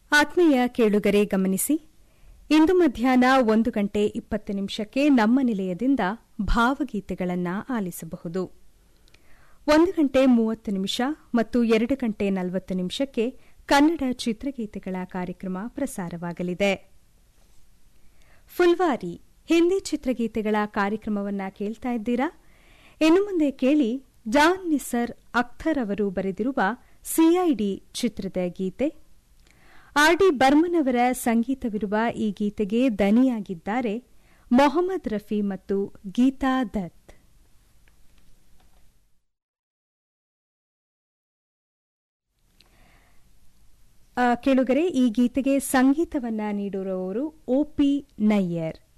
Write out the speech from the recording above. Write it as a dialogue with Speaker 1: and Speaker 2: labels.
Speaker 1: ಆತ್ಮೀಯ ಕೇಳುಗರೆ ಗಮನಿಸಿ ಇಂದು ಮಧ್ಯಾಹ್ನ ಒಂದು ಗಂಟೆ ಇಪ್ಪತ್ತು ನಿಮಿಷಕ್ಕೆ ನಮ್ಮ ನಿಲಯದಿಂದ ಭಾವಗೀತೆಗಳನ್ನು ಆಲಿಸಬಹುದು ಒಂದು ಗಂಟೆ ಮೂವತ್ತು ನಿಮಿಷ ಮತ್ತು ಎರಡು ಗಂಟೆ ನಲವತ್ತು ನಿಮಿಷಕ್ಕೆ ಕನ್ನಡ ಚಿತ್ರಗೀತೆಗಳ ಕಾರ್ಯಕ್ರಮ ಪ್ರಸಾರವಾಗಲಿದೆ ಫುಲ್ವಾರಿ ಹಿಂದಿ ಚಿತ್ರಗೀತೆಗಳ ಕಾರ್ಯಕ್ರಮವನ್ನು ಕೇಳ್ತಾ ಇದ್ದೀರಾ ಇನ್ನು ಮುಂದೆ ಕೇಳಿ ಜಾನ್ ನಿಸರ್ ಅಖ್ತರ್ ಅವರು ಬರೆದಿರುವ ಸಿಐಡಿ ಚಿತ್ರದ ಗೀತೆ ಆರ್ ಡಿ ಬರ್ಮನ್ ಅವರ ಸಂಗೀತವಿರುವ ಈ ಗೀತೆಗೆ ದನಿಯಾಗಿದ್ದಾರೆ ಮೊಹಮ್ಮದ್ ರಫಿ ಮತ್ತು ಗೀತಾ ದತ್ ಕೇಳುಗರೆ ಈ ಗೀತೆಗೆ ಸಂಗೀತವನ್ನ ನೀಡಿರುವವರು ಒಪಿ ನಯ್ಯರ್